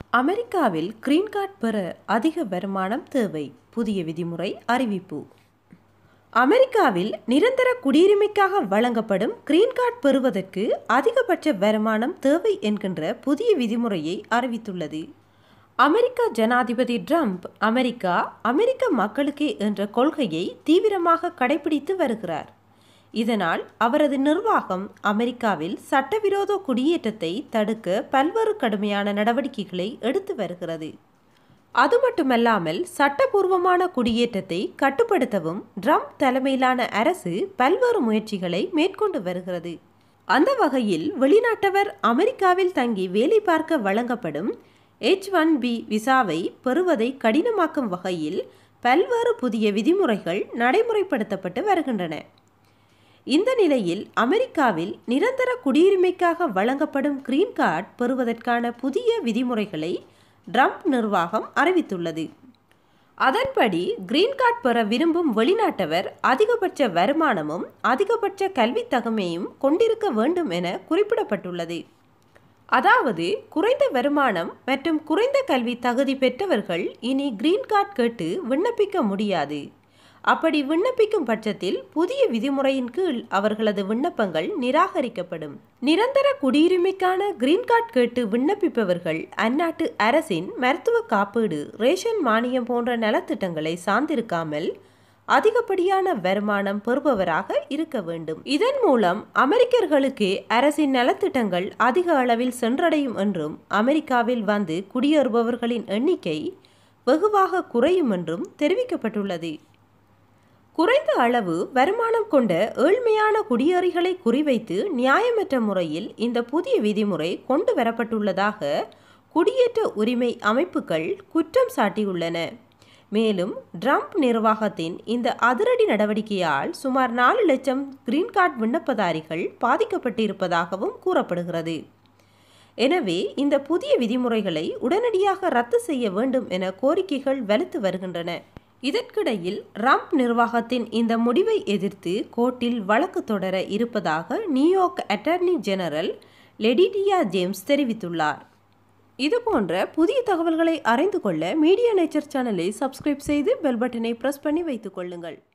அமெரிக்காவில் green card பெற அதிக வருமானம் தேவை புதிய விதிமுறை அறிவிப்பு அமெரிக்காவில் நிரந்தர குடியுரிமைக்காக வழங்கப்படும் கிரீன் கார்டு பெறுவதற்கு அதிகபட்ச வருமானம் தேவை என்கின்ற புதிய விதிமுறையை அறிவித்துள்ளது அமெரிக்க ஜனாதிபதி ட்ரம்ப் அமெரிக்கா அமெரிக்க மக்களுக்கே என்ற கொள்கையை தீவிரமாக கடைபிடித்து வருகிறார் இதனால் அவரது நிர்வாகம் அமெரிக்காவில் சட்டவிரோத குடியேற்றத்தை தடுக்க பல்வேறு கடுமையான நடவடிக்கைகளை எடுத்து வருகிறது அது மட்டுமல்லாமல் சட்டபூர்வமான குடியேற்றத்தை கட்டுப்படுத்தவும் ட்ரம்ப் தலைமையிலான அரசு பல்வேறு முயற்சிகளை மேற்கொண்டு வருகிறது அந்த வகையில் வெளிநாட்டவர் அமெரிக்காவில் தங்கி வேலை பார்க்க வழங்கப்படும் எச் ஒன் பி விசாவை பெறுவதை கடினமாக்கும் வகையில் பல்வேறு புதிய விதிமுறைகள் நடைமுறைப்படுத்தப்பட்டு வருகின்றன இந்த நிலையில் அமெரிக்காவில் நிரந்தர குடியுரிமைக்காக வழங்கப்படும் கிரீன் கார்டு பெறுவதற்கான புதிய விதிமுறைகளை ட்ரம்ப் நிர்வாகம் அறிவித்துள்ளது அதன்படி கிரீன் கார்டு பெற விரும்பும் வெளிநாட்டவர் அதிகபட்ச வருமானமும் அதிகபட்ச கல்வித் தகமையும் கொண்டிருக்க வேண்டும் என குறிப்பிடப்பட்டுள்ளது அதாவது குறைந்த வருமானம் மற்றும் குறைந்த கல்வி தகுதி பெற்றவர்கள் இனி கிரீன் கார்டு கேட்டு விண்ணப்பிக்க முடியாது அப்படி விண்ணப்பிக்கும் பட்சத்தில் புதிய விதிமுறையின் கீழ் அவர்களது விண்ணப்பங்கள் நிராகரிக்கப்படும் நிரந்தர குடியுரிமைக்கான கிரீன் கார்டு கேட்டு விண்ணப்பிப்பவர்கள் அந்நாட்டு அரசின் மருத்துவ காப்பீடு ரேஷன் மானியம் போன்ற நலத்திட்டங்களை சார்ந்திருக்காமல் அதிகப்படியான வருமானம் பெறுபவராக இருக்க வேண்டும் இதன் மூலம் அமெரிக்கர்களுக்கு அரசின் நலத்திட்டங்கள் அதிக அளவில் சென்றடையும் என்றும் அமெரிக்காவில் வந்து குடியேறுபவர்களின் எண்ணிக்கை வெகுவாக குறையும் என்றும் தெரிவிக்கப்பட்டுள்ளது குறைந்த அளவு வருமானம் கொண்ட ஏழ்மையான குடியேறிகளை குறிவைத்து நியாயமற்ற முறையில் இந்த புதிய விதிமுறை கொண்டு வரப்பட்டுள்ளதாக குடியேற்ற உரிமை அமைப்புகள் குற்றம் சாட்டியுள்ளன மேலும் ட்ரம்ப் நிர்வாகத்தின் இந்த அதிரடி நடவடிக்கையால் சுமார் நாலு லட்சம் கிரீன் கார்டு விண்ணப்பதாரிகள் பாதிக்கப்பட்டிருப்பதாகவும் கூறப்படுகிறது எனவே இந்த புதிய விதிமுறைகளை உடனடியாக ரத்து செய்ய வேண்டும் என கோரிக்கைகள் வலுத்து வருகின்றன இதற்கிடையில் ட்ரம்ப் நிர்வாகத்தின் இந்த முடிவை எதிர்த்து கோர்ட்டில் வழக்கு தொடர இருப்பதாக New York attorney general Letitia James தெரிவித்துள்ளார் இதுபோன்ற புதிய தகவல்களை அறிந்து கொள்ள மீடியா நேச்சர் சேனலை சப்ஸ்கிரைப் செய்து பெல் பட்டனை பிரஸ் பண்ணி வைத்துக் கொள்ளுங்கள்